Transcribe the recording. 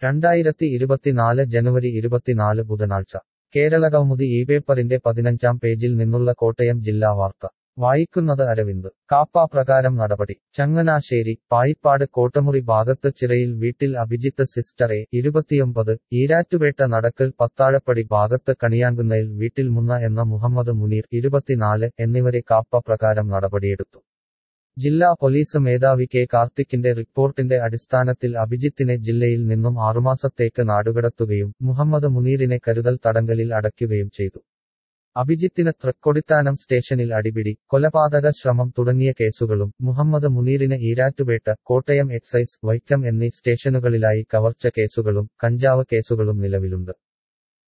രണ്ടായിരത്തി ഇരുപത്തിനാല് ജനുവരി ഇരുപത്തിനാല് ബുധനാഴ്ച കേരളകൗമുദി ഈ പേപ്പറിന്റെ പതിനഞ്ചാം പേജിൽ നിന്നുള്ള കോട്ടയം ജില്ലാ വാർത്ത വായിക്കുന്നത് അരവിന്ദ് കാപ്പ പ്രകാരം നടപടി ചങ്ങനാശ്ശേരി പായിപ്പാട് കോട്ടമുറി ഭാഗത്ത് ചിറയിൽ വീട്ടിൽ അഭിജിത്ത് സിസ്റ്ററെ ഇരുപത്തിയൊമ്പത് ഈരാറ്റുപേട്ട നടക്കൽ പത്താഴപ്പടി ഭാഗത്ത് കണിയാങ്കുന്നയിൽ വീട്ടിൽ മുന്ന എന്ന മുഹമ്മദ് മുനീർ ഇരുപത്തിനാല് എന്നിവരെ കാപ്പ പ്രകാരം നടപടിയെടുത്തു ജില്ലാ പോലീസ് മേധാവി കെ കാർത്തിക്കിന്റെ റിപ്പോർട്ടിന്റെ അടിസ്ഥാനത്തിൽ അഭിജിത്തിനെ ജില്ലയിൽ നിന്നും ആറുമാസത്തേക്ക് നാടുകടത്തുകയും മുഹമ്മദ് മുനീറിനെ കരുതൽ തടങ്കലിൽ അടയ്ക്കുകയും ചെയ്തു അഭിജിത്തിന് തൃക്കൊടിത്താനം സ്റ്റേഷനിൽ അടിപിടി കൊലപാതക ശ്രമം തുടങ്ങിയ കേസുകളും മുഹമ്മദ് മുനീറിന് ഈരാറ്റുപേട്ട കോട്ടയം എക്സൈസ് വൈക്കം എന്നീ സ്റ്റേഷനുകളിലായി കവർച്ച കേസുകളും കഞ്ചാവ് കേസുകളും നിലവിലുണ്ട്